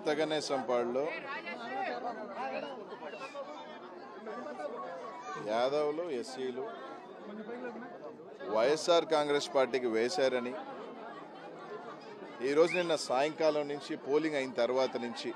కొత్తగనేసంపాడులో యాదవులు ఎస్సీలు వైఎస్ఆర్ కాంగ్రెస్ పార్టీకి వేశారని ఈరోజు నిన్న సాయంకాలం నుంచి పోలింగ్ అయిన తర్వాత నుంచి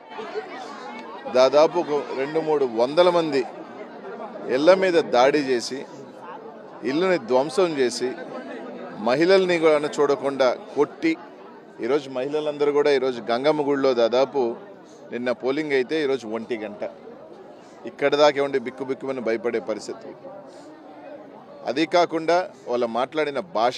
దాదాపు ఒక రెండు మూడు వందల మంది ఇళ్ల మీద దాడి చేసి ఇల్లుని ధ్వంసం చేసి మహిళల్ని కూడా చూడకుండా కొట్టి ఈరోజు మహిళలందరూ కూడా ఈరోజు గంగమ్మ గుడిలో దాదాపు నిన్న పోలింగ్ అయితే ఈరోజు ఒంటి గంట ఇక్కడ దాకా ఉండి బిక్కు బిక్కుమని భయపడే పరిస్థితి అది కాకుండా వాళ్ళు మాట్లాడిన భాష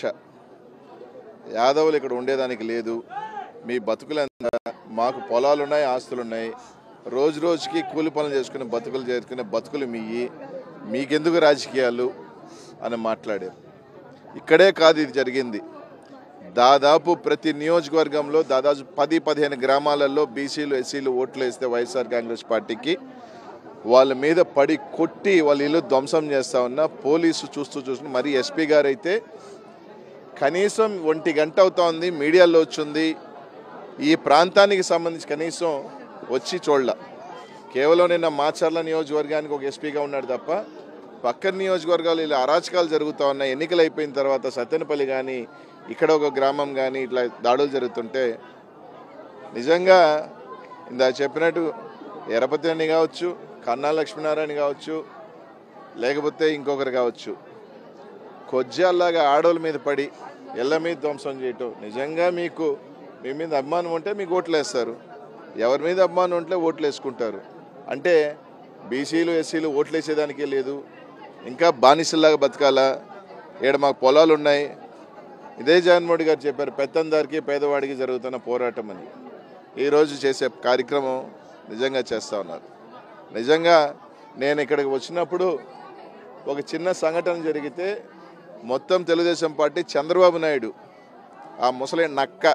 యాదవులు ఇక్కడ ఉండేదానికి లేదు మీ బతుకులంతా మాకు పొలాలు ఉన్నాయి ఆస్తులు ఉన్నాయి రోజు రోజుకి కూలి పనులు చేసుకుని బతుకులు చేసుకునే బతుకులు మీయి మీకెందుకు రాజకీయాలు అని మాట్లాడారు ఇక్కడే కాదు ఇది జరిగింది దాదాపు ప్రతి నియోజకవర్గంలో దాదాపు పది పదిహేను గ్రామాలలో బీసీలు ఎస్సీలు ఓట్లు వేస్తే వైఎస్ఆర్ కాంగ్రెస్ పార్టీకి వాళ్ళ మీద పడి కొట్టి వాళ్ళ ఇల్లు ధ్వంసం చేస్తా ఉన్న పోలీసు చూస్తూ చూస్తూ మరి ఎస్పీ గారు అయితే కనీసం ఒంటి గంట అవుతా ఉంది మీడియాలో వచ్చింది ఈ ప్రాంతానికి సంబంధించి కనీసం వచ్చి చూడల కేవలం నిన్న మాచర్ల నియోజకవర్గానికి ఒక ఎస్పీగా ఉన్నాడు తప్ప పక్కన నియోజకవర్గాలు ఇలా అరాచకాలు జరుగుతూ ఉన్నాయి ఎన్నికలు అయిపోయిన తర్వాత సత్తెనపల్లి కానీ ఇక్కడ ఒక గ్రామం కానీ ఇట్లా దాడులు జరుగుతుంటే నిజంగా ఇందా చెప్పినట్టు ఎరపతి అని కావచ్చు కన్నా లక్ష్మీనారాయణ కావచ్చు లేకపోతే ఇంకొకరు కావచ్చు కొజ్జాల్లాగా ఆడోళ్ళ మీద పడి ఇళ్ళ మీద ధ్వంసం చేయటం నిజంగా మీకు మీ మీద అభిమానం ఉంటే మీకు ఓట్లు వేస్తారు ఎవరి మీద అభిమానం ఉంటే ఓట్లు వేసుకుంటారు అంటే బీసీలు ఎస్సీలు ఓట్లు వేసేదానికే లేదు ఇంకా బానిసల్లాగా బతకాలా ఇక్కడ మాకు పొలాలు ఉన్నాయి ఇదే జగన్మోహన్ గారు చెప్పారు పెత్తందారికి పేదవాడికి జరుగుతున్న పోరాటం అని ఈరోజు చేసే కార్యక్రమం నిజంగా చేస్తూ ఉన్నారు నిజంగా నేను ఇక్కడికి వచ్చినప్పుడు ఒక చిన్న సంఘటన జరిగితే మొత్తం తెలుగుదేశం పార్టీ చంద్రబాబు నాయుడు ఆ ముసలి నక్క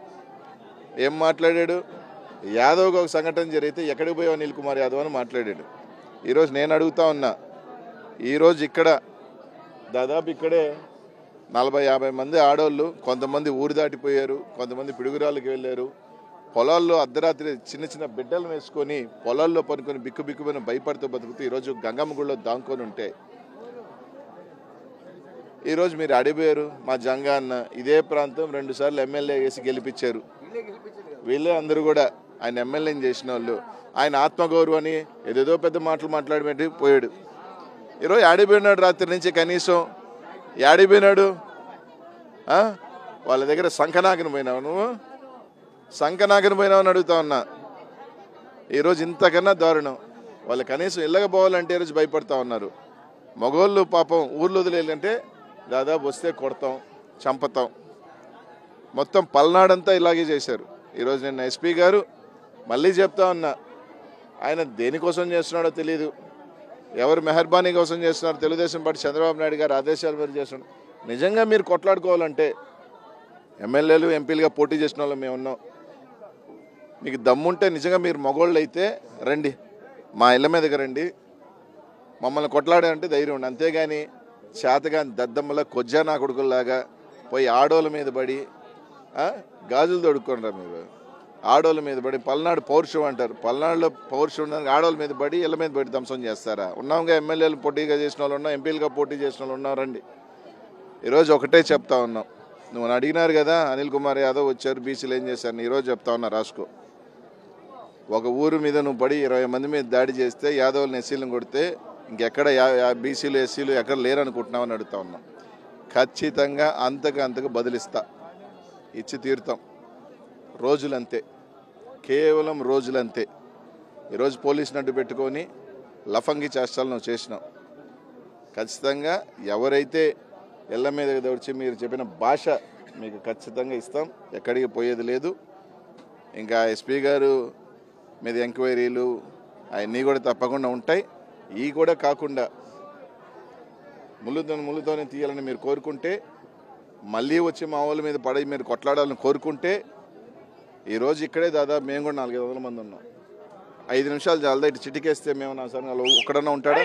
ఏం మాట్లాడాడు యాదవ్కి ఒక సంఘటన జరిగితే ఎక్కడికి పోయావు అనిల్ కుమార్ యాదవ్ అని మాట్లాడాడు ఈరోజు నేను అడుగుతా ఉన్నా ఈరోజు ఇక్కడ దాదాపు ఇక్కడే నలభై యాభై మంది ఆడోళ్ళు కొంతమంది ఊరు దాటిపోయారు కొంతమంది పిడుగురాళ్ళకి వెళ్ళారు పొలాల్లో అర్ధరాత్రి చిన్న చిన్న బిడ్డలు వేసుకొని పొలాల్లో పనుకొని బిక్కు బిక్కుమని భయపడుతూ బతుకుతూ ఈరోజు గంగమ్మ గుడిలో దాంకొని ఉంటే ఈరోజు మీరు అడిపోయారు మా జంగా అన్న ఇదే ప్రాంతం రెండుసార్లు ఎమ్మెల్యే వేసి గెలిపించారు వీళ్ళే అందరూ కూడా ఆయన ఎమ్మెల్యేని చేసిన వాళ్ళు ఆయన ఆత్మగౌరవం అని ఏదేదో పెద్ద మాటలు మాట్లాడబెట్టి పోయాడు ఈరోజు ఆడిపోయినాడు రాత్రి నుంచి కనీసం యాడిపోయినాడు ఆ? వాళ్ళ దగ్గర సంకనాకన పోయినావు నువ్వు సంకనాకన పోయినావు అని అడుగుతా ఉన్నా ఈరోజు ఇంతకన్నా దారుణం వాళ్ళు కనీసం ఇళ్ళగా పోవాలంటే ఈరోజు భయపడతా ఉన్నారు మగోళ్ళు పాపం ఊర్లో వదిలేయాలంటే దాదాపు వస్తే కొడతాం చంపతాం మొత్తం పల్నాడంతా ఇలాగే చేశారు ఈరోజు నిన్న ఎస్పీ గారు మళ్ళీ చెప్తా ఉన్నా ఆయన దేనికోసం చేస్తున్నాడో తెలియదు ఎవరు మెహర్బానీ కోసం చేస్తున్నారు తెలుగుదేశం పార్టీ చంద్రబాబు నాయుడు గారు ఆదేశాలు మీరు చేస్తున్నారు నిజంగా మీరు కొట్లాడుకోవాలంటే ఎమ్మెల్యేలు ఎంపీలుగా పోటీ చేసిన వాళ్ళు మేము ఉన్నాం మీకు దమ్ముంటే నిజంగా మీరు మగోళ్ళు అయితే రండి మా ఇళ్ళ మీదకి రండి మమ్మల్ని కొట్లాడాలంటే ధైర్యం ఉండి అంతేగాని చేతగా దద్దమ్మల కొజ్జా నా కొడుకుల్లాగా పోయి ఆడోళ్ళ మీద పడి ఆ, గాజులు తొడుక్కోండి మీరు ఆడోళ్ళ మీద పడి పల్నాడు పౌరుషం అంటారు పల్నాడులో పౌరుషం ఉండడానికి ఆడోళ్ళ మీద పడి ఇళ్ళ మీద పడి ధ్వంసం చేస్తారా ఉన్నాంగా ఎమ్మెల్యేలు పోటీగా చేసిన వాళ్ళు ఉన్నాం ఎంపీలుగా పోటీ చేసిన వాళ్ళు ఉన్నాం రండి ఈరోజు ఒకటే చెప్తా ఉన్నాం నువ్వు అడిగినారు కదా అనిల్ కుమార్ యాదవ్ వచ్చారు బీసీలు ఏం చేశారు ఈరోజు చెప్తా ఉన్నా రాసుకో ఒక ఊరు మీద నువ్వు పడి ఇరవై మంది మీద దాడి చేస్తే యాదవులను ఎస్సీలను కొడితే ఇంకెక్కడ యా- యా- బీసీలు ఎస్సీలు ఎక్కడ లేరనుకుంటున్నామని అడుగుతా ఉన్నాం ఖచ్చితంగా అంతకు అంతకు బదిలిస్తా ఇచ్చి తీరుతాం రోజులంతే కేవలం రోజులంతే ఈరోజు పోలీస్ నడ్డు పెట్టుకొని లఫంగి చేష్టాలు నువ్వు చేసినావు ఖచ్చితంగా ఎవరైతే ఇళ్ళ మీద వచ్చి మీరు చెప్పిన భాష మీకు ఖచ్చితంగా ఇస్తాం ఎక్కడికి పోయేది లేదు ఇంకా ఎస్పీ గారు మీద ఎంక్వైరీలు అవన్నీ కూడా తప్పకుండా ఉంటాయి ఈ కూడా కాకుండా ముళ్ళుతో ముళ్ళుతోనే తీయాలని మీరు కోరుకుంటే మళ్ళీ వచ్చి మా వాళ్ళ మీద పడి మీరు కొట్లాడాలని కోరుకుంటే ఈరోజు ఇక్కడే దాదాపు మేము కూడా నాలుగైదు వందల మంది ఉన్నాం ఐదు నిమిషాలు చాలా ఇటు చిటికేస్తే మేము నా సార్ ఒక్కడన్నా ఉంటాడా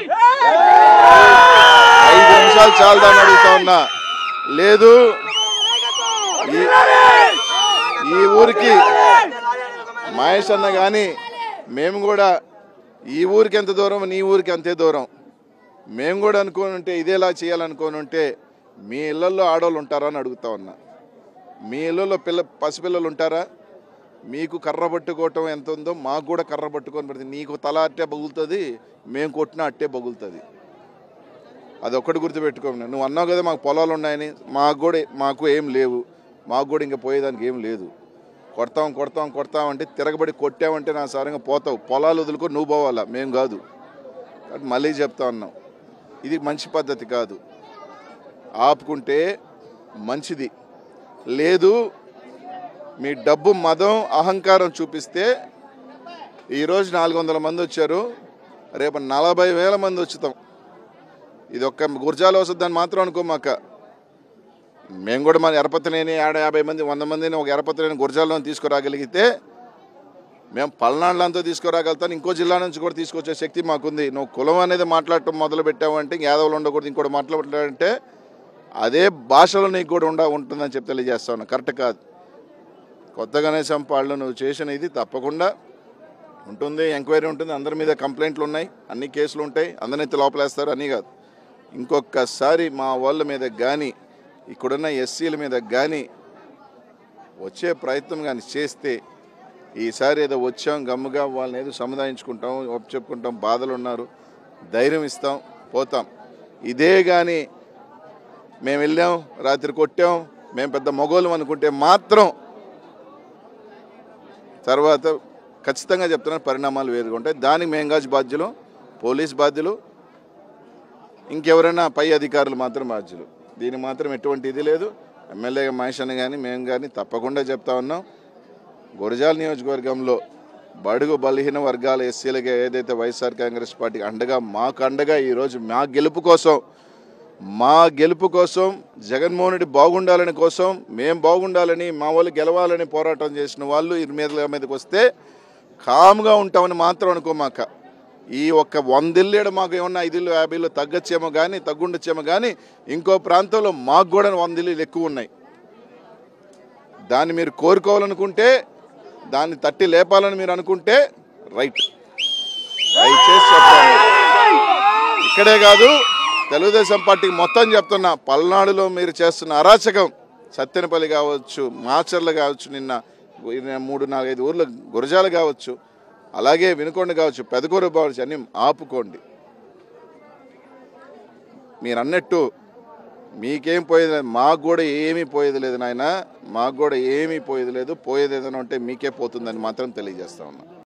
ఐదు నిమిషాలు చాలదా అని అడుగుతా ఉన్నా లేదు ఈ- ఈ ఊరికి మహేష్ అన్న కానీ మేము కూడా ఈ ఊరికి ఎంత దూరం నీ ఊరికి అంతే దూరం మేము కూడా అనుకోని ఉంటే ఇదేలా చేయాలనుకోని ఉంటే మీ ఇళ్ళల్లో ఆడవాళ్ళు ఉంటారా అని అడుగుతా ఉన్నా మీ ఇళ్ళల్లో పిల్ల పసిపిల్లలు ఉంటారా మీకు కర్ర పట్టుకోవటం ఎంత ఉందో మాకు కూడా కర్ర పట్టుకొని పడుతుంది నీకు తల అట్టే బగులుతుంది మేము కొట్టిన అట్టే బగులుతుంది అది ఒక్కటి గుర్తుపెట్టుకోమని నువ్వు అన్నావు కదా మాకు పొలాలు ఉన్నాయని మాకు కూడా మాకు ఏం లేవు మాకు కూడా ఇంకా పోయేదానికి ఏం లేదు కొడతాం కొడతాం కొడతాం అంటే తిరగబడి కొట్టామంటే నా సారంగా పోతావు పొలాలు వదులుకో నువ్వు పోవాలా మేము కాదు కాబట్టి మళ్ళీ చెప్తా ఉన్నాం ఇది మంచి పద్ధతి కాదు ఆపుకుంటే మంచిది లేదు మీ డబ్బు మదం అహంకారం చూపిస్తే ఈరోజు నాలుగు వందల మంది వచ్చారు రేపు నలభై వేల మంది వచ్చుతాం ఇది ఒక్క గుర్జాలు వస్తుందని మాత్రం అనుకోమాక మేము కూడా మన ఎరపతినేని ఆడ యాభై మంది వంద మందిని ఒక ఎరపతినేని గుర్జాల్లో తీసుకురాగలిగితే మేము పల్నాడులంతా తీసుకురాగలుగుతాను ఇంకో జిల్లా నుంచి కూడా తీసుకొచ్చే శక్తి మాకుంది నువ్వు కులం అనేది మాట్లాడటం మొదలు పెట్టావంటే ఇంక యాదవులు ఉండకూడదు ఇంకోటి మాట్లాడాలంటే అదే భాషలో నీకు కూడా ఉండ ఉంటుందని చెప్పి తెలియజేస్తా ఉన్నా కరెక్ట్ కాదు కొత్త గణేశం పాళ్ళు నువ్వు చేసిన ఇది తప్పకుండా ఉంటుంది ఎంక్వైరీ ఉంటుంది అందరి మీద కంప్లైంట్లు ఉన్నాయి అన్ని కేసులు ఉంటాయి అందరినైతే లోపలేస్తారు అని కాదు ఇంకొకసారి మా వాళ్ళ మీద కానీ ఇక్కడున్న ఎస్సీల మీద కానీ వచ్చే ప్రయత్నం కానీ చేస్తే ఈసారి ఏదో వచ్చాం గమ్ముగా వాళ్ళని ఏదో సముదాయించుకుంటాం చెప్పుకుంటాం బాధలు ఉన్నారు ధైర్యం ఇస్తాం పోతాం ఇదే కానీ మేము వెళ్ళాం రాత్రి కొట్టాం మేము పెద్ద మొగోళ్ళం అనుకుంటే మాత్రం తర్వాత ఖచ్చితంగా చెప్తున్నాను పరిణామాలు వేరుగా ఉంటాయి దానికి మేము కాదు బాధ్యులు పోలీస్ బాధ్యులు ఇంకెవరైనా పై అధికారులు మాత్రం బాధ్యులు దీనికి మాత్రం ఎటువంటి ఇది లేదు ఎమ్మెల్యే మహేష్ అని కానీ మేము కానీ తప్పకుండా చెప్తా ఉన్నాం గురజాల నియోజకవర్గంలో బడుగు బలహీన వర్గాల ఎస్సీలుగా ఏదైతే వైఎస్ఆర్ కాంగ్రెస్ పార్టీకి అండగా మాకు అండగా ఈరోజు మా గెలుపు కోసం మా గెలుపు కోసం జగన్మోహన్ రెడ్డి బాగుండాలని కోసం మేము బాగుండాలని మా వాళ్ళు గెలవాలని పోరాటం చేసిన వాళ్ళు ఈ మీద మీదకి వస్తే కామ్గా ఉంటామని మాత్రం అనుకోమాక ఈ ఒక్క వందిల్లేడు మాకు ఏమన్నా ఐదులు యాభైలు తగ్గచ్చేమో కానీ తగ్గుండొచ్చేమో కానీ ఇంకో ప్రాంతంలో మాకు కూడా వందిల్లు ఎక్కువ ఉన్నాయి దాన్ని మీరు కోరుకోవాలనుకుంటే దాన్ని తట్టి లేపాలని మీరు అనుకుంటే రైట్ దయచేసి చెప్పండి ఇక్కడే కాదు తెలుగుదేశం పార్టీకి మొత్తం చెప్తున్నా పల్నాడులో మీరు చేస్తున్న అరాచకం సత్తెనపల్లి కావచ్చు మాచర్లు కావచ్చు నిన్న నిన్న మూడు నాలుగైదు ఊర్లు గురజాలు కావచ్చు అలాగే వినుకొండ కావచ్చు పెదకూరు కావచ్చు అన్ని ఆపుకోండి మీరు అన్నట్టు మీకేం పోయేది లేదు మాకు కూడా ఏమీ పోయేది లేదు నాయన మాకు కూడా ఏమీ పోయేది లేదు పోయేది ఏదైనా ఉంటే మీకే పోతుందని మాత్రం తెలియజేస్తా ఉన్నా